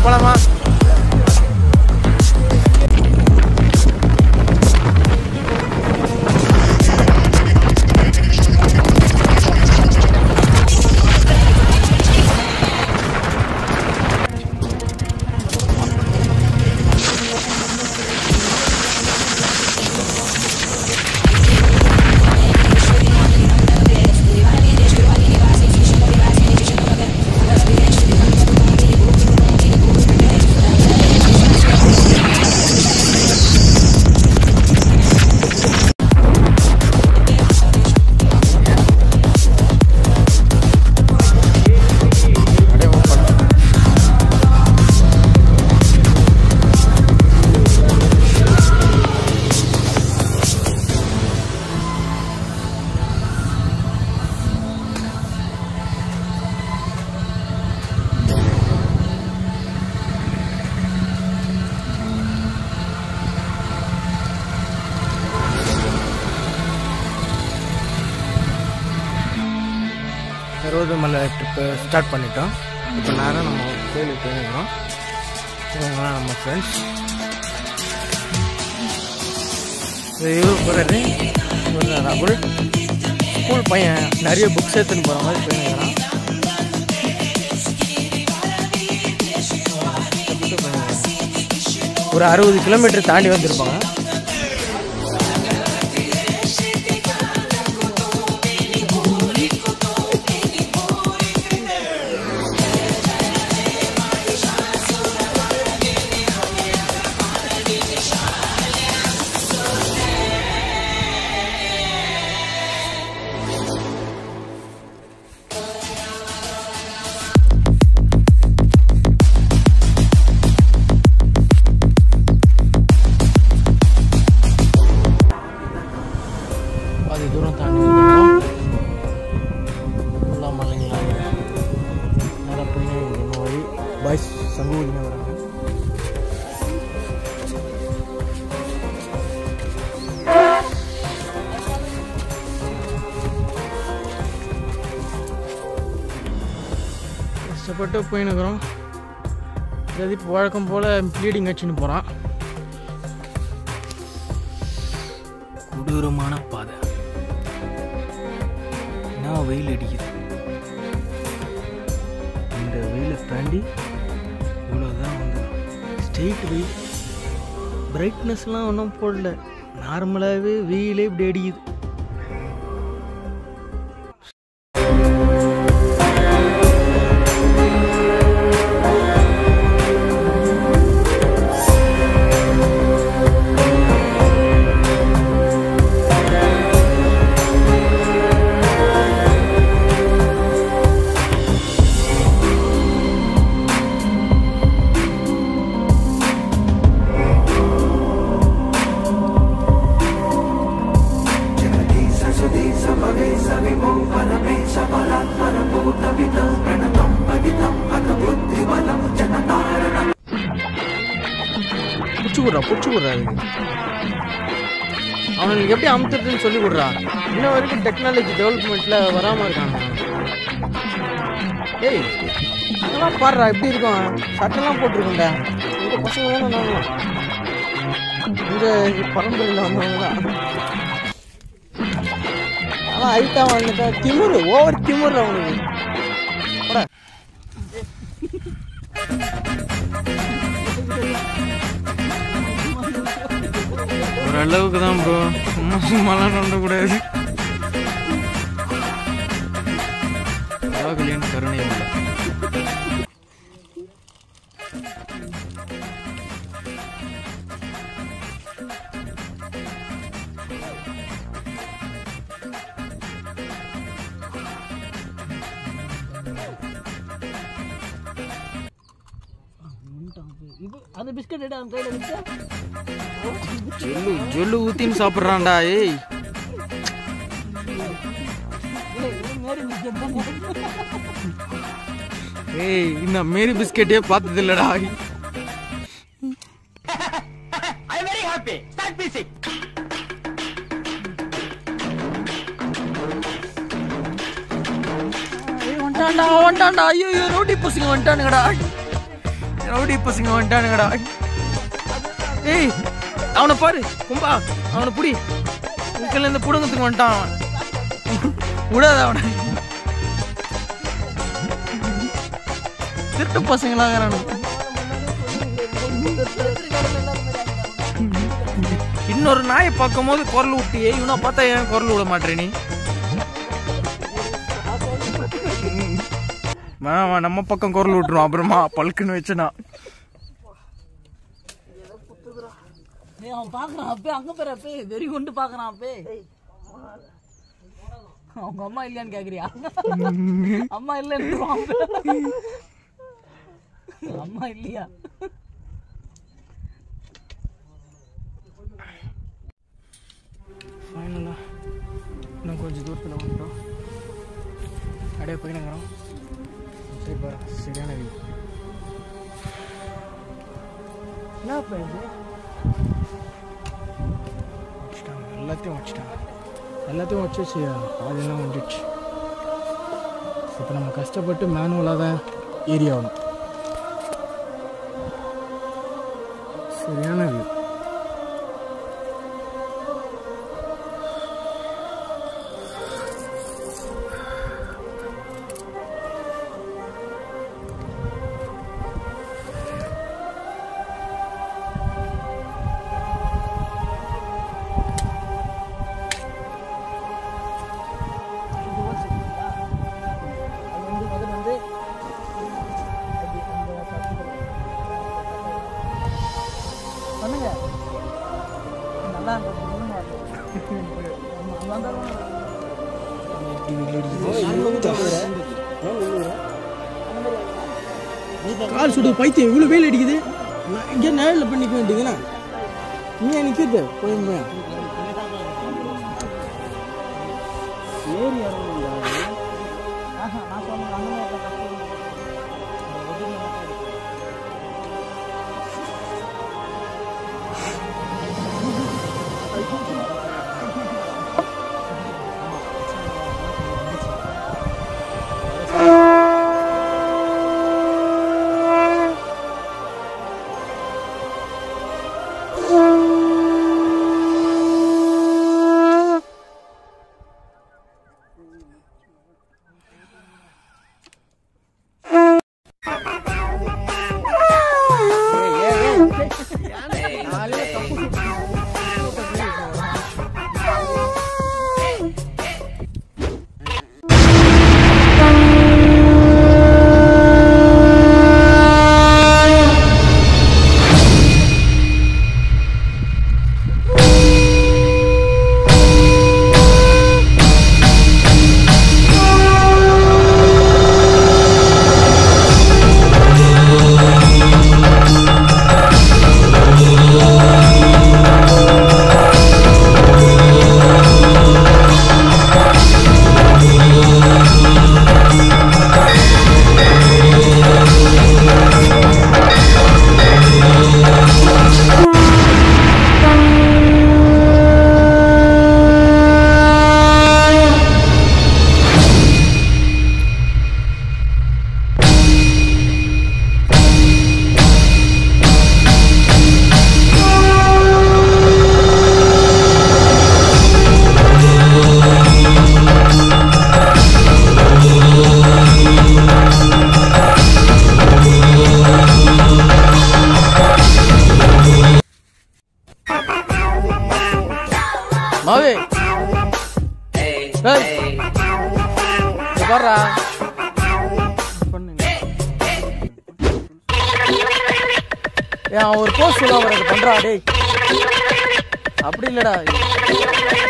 போலாமா அப்படியே move பண்ணலாம். ரோடு மலை ட்ரிப்பு ஸ்டார்ட் பண்ணிட்டோம் இப்போ நேரம் நம்ம கோயிலுக்கு போயிருக்கிறோம் இவங்களாம் நம்ம ஃப்ரெண்ட்ஸ் இவர் போகிறாரு இவர் ராகுல் ஸ்கூல் பையன் நிறைய புக்ஸ் எடுத்துன்னு போகிற மாதிரி போயிருக்கிறான் ஒரு அறுபது கிலோமீட்டர் தாண்டி வந்திருப்பாங்க பாதி தூரம் தாண்டி வந்துட்டோம் ஃபுல்லாக மலைங்களா நேராக போய் நம்ம வழி பாய்ஸ் சங்கூலிங்க வராங்க கஷ்டப்பட்டு போயின்னுக்குறோம் பிரதீப் வழக்கம் போல் ப்ளீடிங் வச்சுன்னு போகிறான் கொடூரமான பாதை என்ன வெயில் அடிக்குது இந்த வெயிலை தாண்டி இவ்வளோதான் வந்து ஸ்ட்ரெயிட் வெயில் பிரைட்னஸ்லாம் ஒன்றும் போடல நார்மலாகவே வெயிலே இப்படி அடிக்குது பிடிச்சி விட்றா பிடிச்சி விட்றா அதுக்கு அவனுக்கு எப்படி அமுத்துறதுன்னு சொல்லி விட்றா இன்ன வரைக்கும் டெக்னாலஜி டெவலப்மெண்ட்டில் வராமல் இருக்காங்க ஏய் அதெல்லாம் பாடுறா எப்படி இருக்கும் சட்டெல்லாம் போட்டிருக்கோண்டா இந்த பசங்க வேணும் நாங்களாம் இந்த பரம்பரையில் வந்தவங்க தான் ஆனால் ஹைட்டாக வாழ்ந்துட்டா திமுரு ஓவர் திமுரு அவனுக்கு போடா. ஓரளவுக்கு தான் ப்ரோ சும்மா சும்மாலாம் நோண்டக்கூடாது கல்யாணம் கருணை இல்லை அந்த பிஸ்கட் எடு அவன் கையில் வச்சு ஜொல்லு ஜொல்லு ஊத்தின்னு சாப்பிட்றான்டா ஏய் மேரி பிஸ்கட் தான் ஏய் இந்த மேரி பிஸ்கெட்டே பார்த்தது இல்லடா வந்துட்டான்டா வந்துட்டான்டா ஐயோ ஐயோ ரோட்டி பசங்க வந்துட்டானுங்கடா ரவுடி பசங்க வந்துட்டானுங்கடா ஏய் அவனை பாரு கும்பா அவனை புடி இதுக்குள்ள இருந்து புடுங்கத்துக்கு வந்துட்டான் அவன் விடாத அவனை திருட்டு பசங்களாகிறானு இன்னொரு நாயை பார்க்கும்போது குரல் விட்டியே இவனா பார்த்தா ஏன் குரல் விட மாட்டே நீ வேணாம், வேணாம், நம்ம பக்கம் குரல் விட்டுரும் அப்புறமா பல்குன்னு வச்சுனா ஏய், அவன் பாக்குறான் அப்பே அங்க பேர் அப்பே வெறி கொண்டு பாக்குறான் அப்பே அவங்க அம்மா இல்லையான்னு கேக்குறியா அம்மா இல்லைன்னு அம்மா இல்லையா ஃபைனலாக இன்னும் கொஞ்சம் தூரத்தில் வந்துட்டோம் அப்படியே போயினுங்கிறோம் சரி பாரு சரியான வியூ என்ன இது வச்சுட்டாங்க எல்லாத்தையும் வச்சுட்டாங்க எல்லாத்தையும் வச்சு வச்சு பாதியெல்லாம் வந்துடுச்சு இப்போ நம்ம கஷ்டப்பட்டு மேனுவலாக தான் ஏறி ஆகணும் சரியான வியூ இது ஒரு சரிங்களா? அது வந்து முதல்ல வந்து அப்படி அந்த பக்கத்துல. பண்ணுங்க நல்லா இருந்தது இன்னும் வரல. ஆமா, அங்க வந்தாலும் கால் சுடு பைத்தியம் இவ்வளோ வெயில் அடிக்குது நான் இங்கே நேரில் பண்ணிக்க வேண்டியதுண்ணா நீ நிற்கிறது போய் போய் ஆஹா, நான் சொன்னேன், அந்த மாதிரி இல்ல, கஷ்டம் இல்லை. இந்த ஒதுங்க மட்டும் இருக்கு. மாவே ஏய் இங்க பாருடா பண்ணுங்க ஏன் அவன் ஒரு போஸ்ட் சொல்ல வர பண்றா டேய் அப்படி இல்லடா